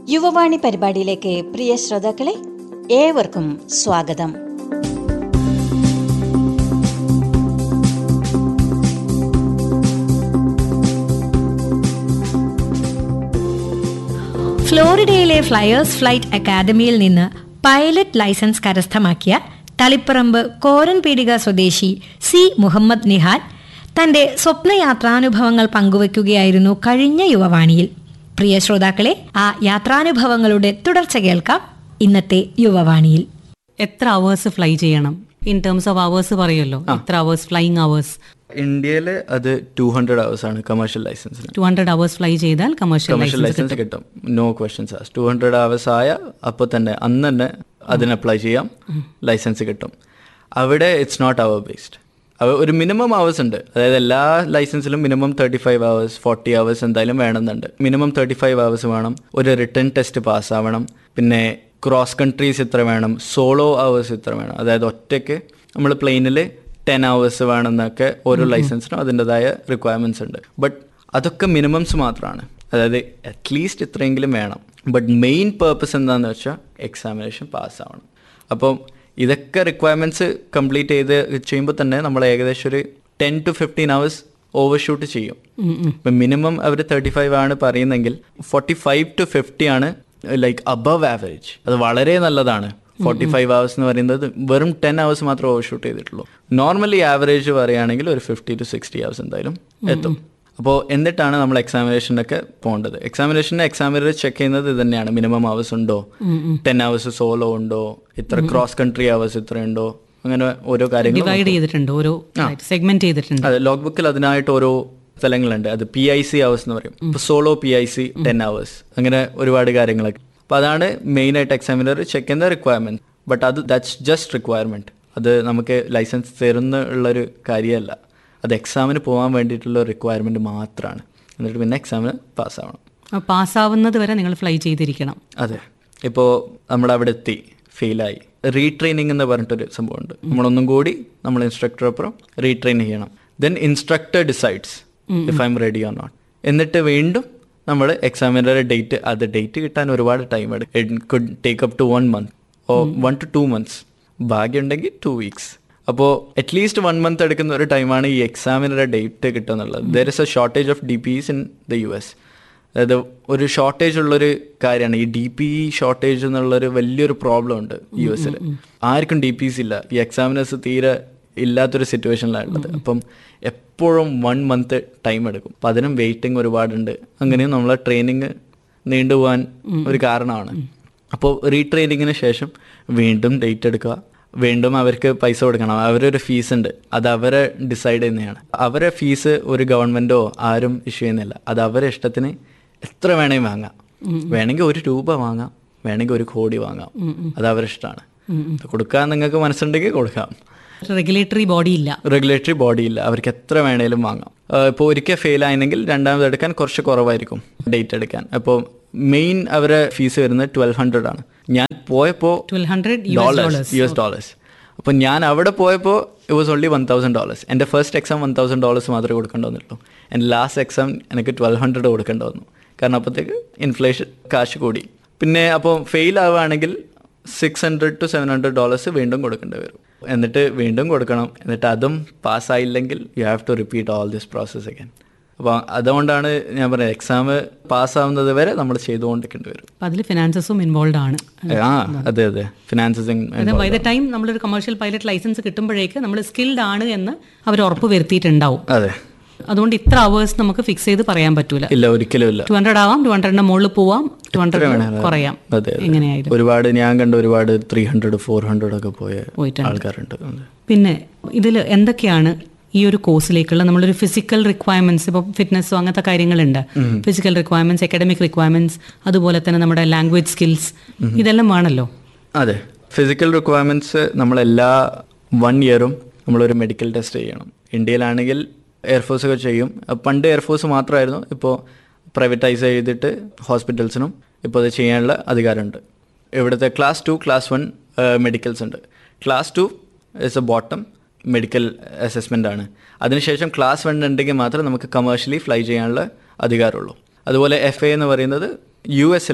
യുവവാണി പരിപാടിയിലേക്ക് പ്രിയ ശ്രോതാക്കളെ ഏവർക്കും സ്വാഗതം ഫ്ലോറിഡയിലെ ഫ്ലയേഴ്സ് ഫ്ലൈറ്റ് അക്കാദമിയിൽ നിന്ന് പൈലറ്റ് ലൈസൻസ് കരസ്ഥമാക്കിയ തളിപ്പറമ്പ് കോരൻപീടിക സ്വദേശി സി മുഹമ്മദ് നിഹാൽ തന്റെ സ്വപ്നയാത്രാനുഭവങ്ങൾ പങ്കുവയ്ക്കുകയായിരുന്നു കഴിഞ്ഞ യുവവാണിയിൽ പ്രിയ ശ്രോതാക്കളെ ആ യാത്രാനുഭവങ്ങളുടെ തുടർച്ച കേൾക്കാം ഇന്നത്തെ യുവവാണിയിൽ എത്ര അവേഴ്സ് ഫ്ലൈ ചെയ്യണം ഇൻ ടേംസ് ഓഫ് അവേഴ്സ് പറയുമല്ലോ എത്ര അവേഴ്സ് ഫ്ലൈയിങ് അവേഴ്സ് ഇന്ത്യയിൽ അത് ടു ഹൺഡ്രഡ് അവേഴ്സ് ആണ് കമേഴ്ഷ്യൽ ലൈസൻസിന് ടു ഹൺഡ്രഡ് അവേഴ്സ് ഫ്ലൈ ചെയ്താൽ കമേഴ്ഷ്യൽ കമേഴ്ഷ്യൽ ലൈസൻസ് ലൈസൻസ് കിട്ടും no questions as two hundred hours ആയ അപ്പോൾ തന്നെ അന്ന് തന്നെ അതിന് അപ്ലൈ ചെയ്യാം ലൈസൻസ് കിട്ടും അവിടെ ഇറ്റ്സ് നോട്ട് അവർ ബേസ്ഡ് ഒരു മിനിമം അവേഴ്സ് ഉണ്ട് അതായത് എല്ലാ ലൈസൻസിലും minimum thirty five hours forty hours എന്തായാലും വേണമെന്നുണ്ട് മിനിമം തേർട്ടി ഫൈവ് അവേഴ്സ് വേണം ഒരു റിട്ടേൺ ടെസ്റ്റ് പാസ്സാവണം പിന്നെ ക്രോസ് കൺട്രീസ് ഇത്ര വേണം സോളോ അവേഴ്സ് ഇത്ര വേണം അതായത് ഒറ്റയ്ക്ക് നമ്മൾ പ്ലെയിനിൽ ടെൻ അവേഴ്സ് വേണമെന്നൊക്കെ ഓരോ ലൈസൻസിനും അതിൻ്റെതായ റിക്വയർമെൻറ്റ്സ് ഉണ്ട് ബട്ട് അതൊക്കെ മിനിമംസ് മാത്രമാണ് അതായത് അറ്റ്ലീസ്റ്റ് ഇത്രയെങ്കിലും വേണം ബട്ട് മെയിൻ പേർപ്പസ് എന്താണെന്ന് വെച്ചാൽ എക്സാമിനേഷൻ പാസ്സാവണം അപ്പം ഇതൊക്കെ റിക്വയർമെൻറ്റ്സ് കംപ്ലീറ്റ് ചെയ്ത് ചെയ്യുമ്പോൾ തന്നെ നമ്മൾ ഏകദേശം ഒരു ten to fifteen hours over shoot ചെയ്യും ഇപ്പം മിനിമം അവർ തേർട്ടി ഫൈവ് ആണ് പറയുന്നെങ്കിൽ ഫോർട്ടി ഫൈവ് ടു ഫിഫ്റ്റി ആണ് ലൈക്ക് അബവ് ആവറേജ് അത് വളരെ നല്ലതാണ് ഫോർട്ടി ഫൈവ് അവേഴ്സ് എന്ന് പറയുന്നത് വെറും ടെൻ അവേഴ്സ് മാത്രമേ ഓവർ ഷൂട്ട് ചെയ്തിട്ടുള്ളൂ നോർമലി ആവറേജ് പറയുകയാണെങ്കിൽ ഒരു ഫിഫ്റ്റി ടു സിക്സ്റ്റി അവേഴ്സ് എന്തായാലും എത്തും അപ്പോൾ എന്നിട്ടാണ് നമ്മൾ എക്സാമിനേഷനൊക്കെ പോകേണ്ടത് എക്സാമിനേഷന് എക്സാമിനർ ചെക്ക് ചെയ്യുന്നത് ഇത് തന്നെയാണ് മിനിമം അവേഴ്സ് ഉണ്ടോ ടെൻ അവേഴ്സ് സോളോ ഉണ്ടോ ഇത്ര ക്രോസ് കൺട്രി അവേഴ്സ് ഇത്ര ഉണ്ടോ അങ്ങനെ ഓരോ കാര്യങ്ങളും ഡിവൈഡ് ചെയ്തിട്ടുണ്ട് ഓരോ സെഗ്മെന്റ് ചെയ്തിട്ടുണ്ട് അതെ ലോഗ് ബുക്കിൽ അതിനായിട്ട് ഓരോ സ്ഥലങ്ങളുണ്ട് അത് പി ഐ സി അവേഴ്സ് എന്ന് പറയും ഇപ്പോൾ solo P I C ten hours അങ്ങനെ ഒരുപാട് കാര്യങ്ങളൊക്കെ അപ്പോൾ അതാണ് മെയിൻ ആയിട്ട് എക്സാമിനർ ചെക്ക് ചെയ്യുന്ന റിക്വയർമെന്റ് ബട്ട് അത് ദാറ്റ്സ് ജസ്റ്റ് റിക്വയർമെന്റ് അത് നമുക്ക് ലൈസൻസ് തരുന്ന ഉള്ളൊരു കാര്യമല്ല അത് എക്സാമിന് പോകാൻ വേണ്ടിയിട്ടുള്ള റിക്വയർമെന്റ് മാത്രമാണ് എന്നിട്ട് പിന്നെ എക്സാമിന് പാസ്സാവണം പാസ്സാവുന്നത് വരെ നിങ്ങൾ ഫ്ലൈ ചെയ്തിരിക്കണം അതെ ഇപ്പോൾ നമ്മൾ അവിടെ എത്തി ഫെയിലായി റീട്രെയിനിങ് എന്ന് പറഞ്ഞിട്ടൊരു സംഭവമുണ്ട് നമ്മളൊന്നും കൂടി നമ്മൾ ഇൻസ്ട്രക്ടറൊപ്പം റീട്രെയിൻ ചെയ്യണം then instructor decides if I'm ready or not എന്നിട്ട് വീണ്ടും നമ്മൾ എക്സാമിനറുടെ ഡേറ്റ് അത് ഡേറ്റ് കിട്ടാൻ ഒരുപാട് ടൈം എടുക്കും it could take up to one month ഓ വൺ ടു ടു മന്ത്സ് ഭാഗ്യമുണ്ടെങ്കിൽ ടു വീക്സ് അപ്പോൾ അറ്റ്ലീസ്റ്റ് വൺ മന്ത് എടുക്കുന്ന ഒരു ടൈമാണ് ഈ എക്സാമിനറുടെ ഡേറ്റ് കിട്ടുക എന്നുള്ളത് there is a shortage of D P is in the U S അതായത് ഒരു ഷോർട്ടേജ് ഉള്ളൊരു കാര്യമാണ് ഈ ഡി പി ഷോർട്ടേജ് എന്നുള്ളൊരു വലിയൊരു പ്രോബ്ലം ഉണ്ട് യു എസിൽ ആർക്കും ഡി പിസ് ഇല്ല ഈ എക്സാമിനേഴ്സ് തീരെ ഇല്ലാത്തൊരു സിറ്റുവേഷനിലാണ് ഉള്ളത് അപ്പം എപ്പോഴും വൺ മന്ത് ടൈം എടുക്കും അപ്പം അതിനും വെയിറ്റിംഗ് ഒരുപാടുണ്ട് അങ്ങനെയും നമ്മളെ ട്രെയിനിങ് നീണ്ടുപോകാൻ ഒരു കാരണമാണ് അപ്പോൾ റീട്രെയിനിങ്ങിന് ശേഷം വീണ്ടും ഡേറ്റ് എടുക്കുക വീണ്ടും അവർക്ക് പൈസ കൊടുക്കണം അവരൊരു ഫീസ് ഉണ്ട് അത് അവരെ ഡിസൈഡ് ചെയ്യുന്നതാണ് അവരെ ഫീസ് ഒരു ഗവൺമെൻറ്റോ ആരും ഇഷ്യൂ ചെയ്യുന്നില്ല അത് അവരെ ഇഷ്ടത്തിന് എത്ര വേണമെങ്കിൽ വാങ്ങാം വേണമെങ്കിൽ ഒരു രൂപ വാങ്ങാം വേണമെങ്കിൽ ഒരു കോടി വാങ്ങാം അത് അവരുടെ ഇഷ്ടമാണ് കൊടുക്കാൻ നിങ്ങൾക്ക് മനസ്സുണ്ടെങ്കിൽ കൊടുക്കാം റെഗുലേറ്ററി ബോഡി ഇല്ല റെഗുലേറ്ററി ബോഡി ഇല്ല അവർക്ക് എത്ര വേണേലും വാങ്ങാം ഇപ്പോൾ ഒരിക്കൽ ഫെയിൽ ആയെങ്കിൽ രണ്ടാമത് എടുക്കാൻ കുറച്ച് കുറവായിരിക്കും ഡേറ്റ് എടുക്കാൻ അപ്പോൾ മെയിൻ അവരെ ഫീസ് വരുന്നത് ട്വൽവ് ഹൺഡ്രഡ് ആണ് ഞാൻ പോയപ്പോൾ twelve hundred U S dollars dollars U S dollars അപ്പോൾ ഞാൻ അവിടെ പോയപ്പോൾ it was only one thousand dollars എൻ്റെ first exam one thousand dollars മാത്രമേ കൊടുക്കേണ്ടി വന്നിട്ടുള്ളൂ എൻ്റെ ലാസ്റ്റ് എക്സാം എനിക്ക് ട്വൽവ് ഹൺഡ്രഡ് കൊടുക്കേണ്ടി വന്നു കാരണം അപ്പോഴത്തേക്ക് ഇൻഫ്ലേഷൻ കാശ് കൂടി പിന്നെ അപ്പോൾ ഫെയിൽ ആവുകയാണെങ്കിൽ six hundred to seven hundred dollars വീണ്ടും കൊടുക്കേണ്ടി വരും എന്നിട്ട് വീണ്ടും കൊടുക്കണം എന്നിട്ട് അതും പാസ്സായില്ലെങ്കിൽ you have to repeat all this process again അപ്പോൾ അതുകൊണ്ടാണ് ഞാൻ പറയുന്നത് എക്സാം പാസ്സാവുന്നത് വരെ നമ്മൾ ചെയ്തുകൊണ്ടിരിക്കേണ്ടി വരും അപ്പം അതിൽ ഫിനാൻസസും ഇൻവോൾവ് ആണ് ആ അതെ അതെ ഫിനാൻസസിങ് ബൈ ദ ടൈം നമ്മളൊരു കമേഴ്ഷ്യൽ പൈലറ്റ് ലൈസൻസ് കിട്ടുമ്പോഴേക്ക് നമ്മൾ സ്കിൽഡ് ആണ് എന്ന് അവർ ഉറപ്പ് വരുത്തിയിട്ടുണ്ടാവും അതെ അതുകൊണ്ട് ഇത്ര അവേഴ്സ് നമുക്ക് ഫിക്സ് ചെയ്ത് പറയാൻ പറ്റൂല ഇല്ല ഒരിക്കലും ഇല്ല ടു ഹൺഡ്രഡ് ആവാം ടു ഹൺഡ്രഡിന്റെ മുകളിൽ പോവാം ടു ഹൺഡ്രഡ് വേണേലും കുറയാം അതെ അതെ. എങ്ങനെയായാലും ഒരുപാട് ഞാൻ കണ്ട ഒരുപാട് ത്രീ ഹൺഡ്രഡ് ഫോർ ഹൺഡ്രഡ് ഒക്കെ പോയ പോയിട്ടുണ്ട്. ആൾക്കാരുണ്ട് അതെ. പിന്നെ ഇതിൽ എന്തൊക്കെയാണ് ഈ ഒരു കോഴ്സിലേക്കുള്ള നമ്മളൊരു ഫിസിക്കൽ റിക്വയർമെന്റ്സ് ഇപ്പോൾ ഫിറ്റ്നസ്സോ അങ്ങനത്തെ കാര്യങ്ങളുണ്ട് ഫിസിക്കൽ റിക്വയർമെന്റ്സ് അക്കാഡമിക് റിക്വയർമെന്റ്സ് അതുപോലെ തന്നെ നമ്മുടെ ലാംഗ്വേജ് സ്കിൽസ് ഇതെല്ലാം വേണമല്ലോ അതെ ഫിസിക്കൽ റിക്വയർമെന്റ്സ് നമ്മളെല്ലാ വൺ ഇയറും നമ്മളൊരു മെഡിക്കൽ ടെസ്റ്റ് ചെയ്യണം ഇന്ത്യയിലാണെങ്കിൽ എയർഫോഴ്സ് ഒക്കെ ചെയ്യും അഹ് പണ്ട് എയർഫോഴ്സ് മാത്രമായിരുന്നു ഇപ്പോൾ പ്രൈവറ്റൈസ് ചെയ്തിട്ട് ഹോസ്പിറ്റൽസിനും ഇപ്പോൾ അത് ചെയ്യാനുള്ള അധികാരമുണ്ട് ഇവിടുത്തെ class two class one medicals ഉണ്ട് class two is a bottom medical assessment ആണ് അതിനുശേഷം ക്ലാസ് വൺ ഉണ്ടെങ്കിൽ മാത്രമേ നമുക്ക് കമേഴ്ഷ്യലി ഫ്ലൈ ചെയ്യാനുള്ള അധികാരമുള്ളൂ അതുപോലെ എഫ് എ എന്ന് പറയുന്നത് യു എസിലെ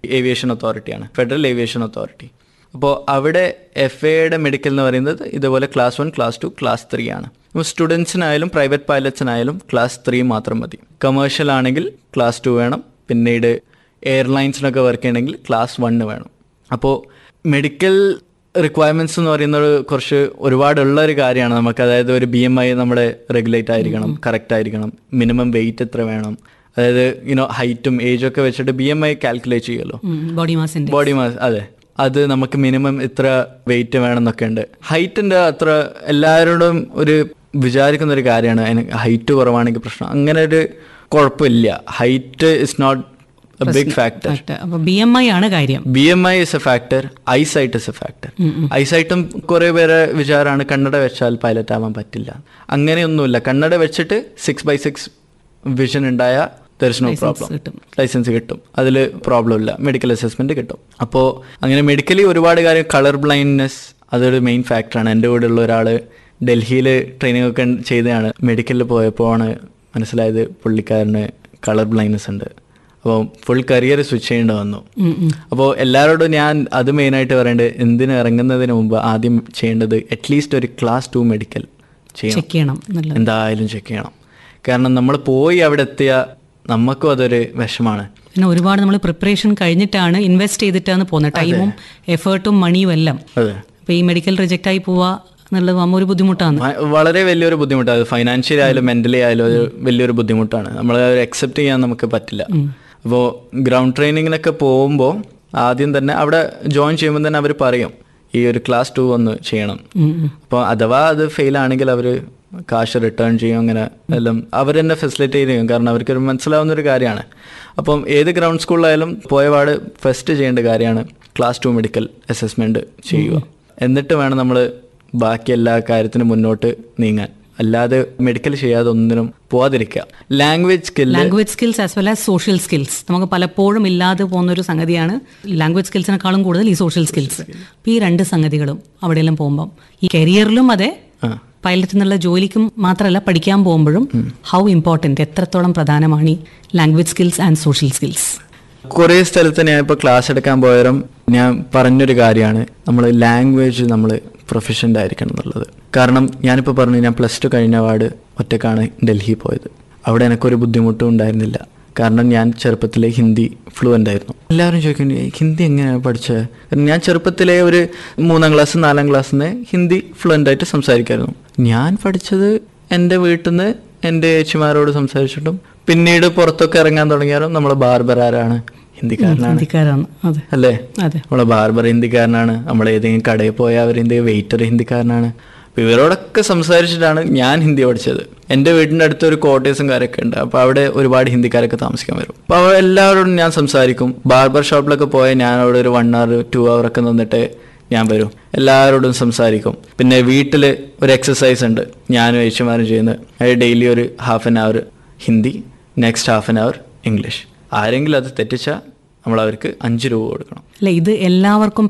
ഏവിയേഷൻ അതോറിറ്റിയാണ് ഫെഡറൽ ഏവിയേഷൻ അതോറിറ്റി അപ്പോൾ അവിടെ എഫ് എയുടെ മെഡിക്കൽ എന്ന് പറയുന്നത് ഇതുപോലെ class one class two class three ആണ് ഇപ്പോൾ സ്റ്റുഡൻസിനായാലും പ്രൈവറ്റ് പൈലറ്റ്സിനായാലും ക്ലാസ് ത്രീ മാത്രം മതി കമേഴ്ഷ്യൽ ആണെങ്കിൽ ക്ലാസ് ടു വേണം പിന്നീട് എയർലൈൻസിനൊക്കെ വർക്ക് ചെയ്യണമെങ്കിൽ ക്ലാസ് വണ്ണ് വേണം അപ്പോൾ മെഡിക്കൽ റിക്വയർമെൻറ്റ്സ് എന്ന് പറയുന്നത് കുറച്ച് ഒരുപാടുള്ള ഒരു കാര്യമാണ് നമുക്ക് അതായത് ഒരു ബി എം ഐ നമ്മുടെ റെഗുലേറ്റ് ആയിരിക്കണം കറക്റ്റ് ആയിരിക്കണം മിനിമം വെയിറ്റ് എത്ര വേണം അതായത് യുനോ ഹൈറ്റും ഏജും ഒക്കെ വെച്ചിട്ട് ബി എം ഐ കാൽക്കുലേറ്റ് ചെയ്യുമല്ലോ ബോഡി മാസിന്റെ ബോഡി മാസ് അതെ അത് നമുക്ക് മിനിമം ഇത്ര വെയിറ്റ് വേണമെന്നൊക്കെ ഉണ്ട് ഹൈറ്റിന്റെ അത്ര എല്ലാവരോടും ഒരു വിചാരിക്കുന്ന ഒരു കാര്യമാണ് അതിന് ഹൈറ്റ് കുറവാണെങ്കിൽ പ്രശ്നം അങ്ങനെ ഒരു കുഴപ്പമില്ല height is not a big factor അപ്പൊ ബി എം ഐ ആണ് കാര്യം B M I is a factor eyesight is a factor ഐസൈറ്റും കുറെ പേരെ വിചാരമാണ് കണ്ണട വെച്ചാൽ പൈലറ്റ് ആവാൻ പറ്റില്ല അങ്ങനെയൊന്നുമില്ല കണ്ണട വെച്ചിട്ട് സിക്സ് ബൈ സിക്സ് വിഷൻ ഉണ്ടായ ദർ ഇസ് നോ പ്രോബ്ലം കിട്ടും. ലൈസൻസ് കിട്ടും അതിൽ പ്രോബ്ലം ഇല്ല മെഡിക്കൽ അസസ്മെന്റ് കിട്ടും അപ്പോൾ അങ്ങനെ മെഡിക്കലി ഒരുപാട് കാര്യം കളർ ബ്ലൈൻഡ്നെസ് അതൊരു മെയിൻ ഫാക്ടറാണ് എൻ്റെ കൂടെ ഉള്ള ഒരാൾ ഡൽഹിയിൽ ട്രെയിനിങ് ഒക്കെ ചെയ്തതാണ് മെഡിക്കലിൽ പോയപ്പോഴാണ് മനസ്സിലായത് പുള്ളിക്കാരന് കളർ ബ്ലൈൻഡ്നെസ് ഉണ്ട് അപ്പോൾ ഫുൾ കരിയർ സ്വിച്ച് ചെയ്യേണ്ടി വന്നു അപ്പോൾ എല്ലാവരോടും ഞാൻ അത് മെയിനായിട്ട് പറയേണ്ടത് എന്തിന് ഇറങ്ങുന്നതിന് മുമ്പ് ആദ്യം ചെയ്യേണ്ടത് അറ്റ്ലീസ്റ്റ് ഒരു ക്ലാസ് ടു മെഡിക്കൽ ചെയ്യണം ചെക്ക് ചെയ്യണം നല്ലത് എന്തായാലും ചെക്ക് ചെയ്യണം കാരണം നമ്മൾ പോയി അവിടെ എത്തിയ നമുക്കും അതൊരു വിഷമാണ് പിന്നെ ഒരുപാട് നമ്മൾ പ്രിപ്പറേഷൻ കഴിഞ്ഞിട്ടാണ് ഇൻവെസ്റ്റ് ചെയ്തിട്ടാണ് പോകുന്നത് ടൈമും എഫേർട്ടും മണിയും എല്ലാം അതെ അപ്പൊ ഈ മെഡിക്കൽ റിജക്റ്റ് ആയി പോവാ എന്നുള്ളത് ആകുമ്പോൾ ഒരു ബുദ്ധിമുട്ടാണ് ഭ- വളരെ വലിയൊരു ബുദ്ധിമുട്ടാണ് അത് ഫൈനാൻഷ്യലി ആയാലും മെന്റലി ആയാലും ഒരു വലിയൊരു ബുദ്ധിമുട്ടാണ് നമ്മൾ അക്സെപ്റ്റ് ചെയ്യാൻ നമുക്ക് പറ്റില്ല അപ്പോൾ ഗ്രൗണ്ട് ട്രെയിനിങ്ങിനൊക്കെ പോകുമ്പോൾ ആദ്യം തന്നെ അവിടെ ജോയിൻ ചെയ്യുമ്പോൾ തന്നെ അവർ പറയും ഈ ഒരു ക്ലാസ് ടു ഒന്ന് ചെയ്യണം അപ്പോൾ അഥവാ അത് ഫെയിൽ ആണെങ്കിൽ അവർ കാശ് റിട്ടേൺ ചെയ്യും അങ്ങനെ എല്ലാം അവർ തന്നെ ഫെസിലിറ്റേറ്റ് ചെയ്യും കാരണം അവർക്കൊരു മനസ്സിലാവുന്ന ഒരു കാര്യമാണ് അപ്പം ഏത് ഗ്രൗണ്ട് സ്കൂളിലായാലും പോയപാട് ഫസ്റ്റ് ചെയ്യേണ്ട കാര്യമാണ് ക്ലാസ് ടു മെഡിക്കൽ അസസ്മെന്റ് ചെയ്യുക എന്നിട്ട് വേണം നമ്മൾ ബാക്കി എല്ലാ കാര്യത്തിനും മുന്നോട്ട് നീങ്ങാൻ അല്ലാതെ മെഡിക്കൽ ചെയ്യാതെ ഒന്നിനും പോവാതിരിക്കുക language skill language skills as well as social skills നമുക്ക് പലപ്പോഴും ഇല്ലാതെ പോകുന്ന ഒരു സംഗതിയാണ് ലാംഗ്വേജ് സ്കിൽസിനെക്കാളും കൂടുതൽ ഈ സോഷ്യൽ സ്കിൽസ് അപ്പോൾ ഈ രണ്ട് സംഗതികളും അവിടെയെല്ലാം പോകുമ്പം ഈ കരിയറിലും അതെ പൈലറ്റ് എന്നുള്ള ജോലിക്കും മാത്രമല്ല പഠിക്കാൻ പോകുമ്പോഴും ഹൗ ഇമ്പോർട്ടൻറ്റ് എത്രത്തോളം പ്രധാനമാണ് ഈ language skills and social skills കുറേ സ്ഥലത്ത് ഞാൻ ഇപ്പോൾ ക്ലാസ് എടുക്കാൻ പോയവരും ഞാൻ പറഞ്ഞൊരു കാര്യമാണ് നമ്മൾ ലാംഗ്വേജ് നമ്മൾ പ്രൊഫഷൻ്റ് ആയിരിക്കണം എന്നുള്ളത് കാരണം ഞാനിപ്പോൾ പറഞ്ഞു ഞാൻ പ്ലസ് ടു കഴിഞ്ഞ പാട് ഒറ്റക്കാണ് ഡൽഹി പോയത് അവിടെ എനിക്കൊരു ബുദ്ധിമുട്ടും ഉണ്ടായിരുന്നില്ല കാരണം ഞാൻ ചെറുപ്പത്തിലെ ഹിന്ദി ഫ്ലുവൻ്റ് ആയിരുന്നു എല്ലാവരും ചോദിക്കും "ഏയ് ഹിന്ദി എങ്ങനെയാണ് പഠിച്ചത് കാരണം ഞാൻ ചെറുപ്പത്തിലെ ഒരു മൂന്നാം ക്ലാസ് നാലാം ക്ലാസ്സിൽ നിന്ന് ഹിന്ദി ഫ്ലുവൻ്റ് ആയിട്ട് സംസാരിക്കായിരുന്നു ഞാൻ പഠിച്ചത് എൻ്റെ വീട്ടിൽ നിന്ന് എൻ്റെ ചേച്ചിമാരോട് സംസാരിച്ചിട്ടും പിന്നീട് പുറത്തൊക്കെ ഇറങ്ങാൻ തുടങ്ങിയാലും നമ്മളെ ബാർബർ ആരാണ് ഹിന്ദിക്കാരനാണ് ഹിന്ദിക്കാരാണ് അതെ അല്ലേ അതെ നമ്മളെ ബാർബർ ഹിന്ദിക്കാരനാണ് നമ്മൾ ഏതെങ്കിലും കടയിൽ പോയാൽ അവർ എന്തെങ്കിലും വെയിറ്റർ ഹിന്ദിക്കാരനാണ് അപ്പൊ ഇവരോടൊക്കെ സംസാരിച്ചിട്ടാണ് ഞാൻ ഹിന്ദി പഠിച്ചത് എൻ്റെ വീടിൻ്റെ അടുത്ത് ഒരു ക്വാർട്ടേഴ്സും കാര്യമൊക്കെ ഉണ്ട് അപ്പോൾ അവിടെ ഒരുപാട് ഹിന്ദിക്കാരൊക്കെ താമസിക്കാൻ വരും അപ്പോൾ അവർ എല്ലാവരോടും ഞാൻ സംസാരിക്കും ബാർബർ ഷോപ്പിലൊക്കെ പോയാൽ ഞാൻ അവിടെ ഒരു വൺ അവർ ടു അവർ ഒക്കെ നിന്നിട്ട് ഞാൻ വരും എല്ലാവരോടും സംസാരിക്കും പിന്നെ വീട്ടിൽ ഒരു എക്സസൈസ് ഉണ്ട് ഞാനും ഏച്ചുമാരും ചെയ്യുന്നത് അത് ഡെയിലി ഒരു half an hour Hindi next half an hour English ആരെങ്കിലും അത് തെറ്റിച്ചാൽ നമ്മൾ അവർക്ക് അഞ്ച് രൂപ കൊടുക്കണം അല്ല ഇത് എല്ലാവർക്കും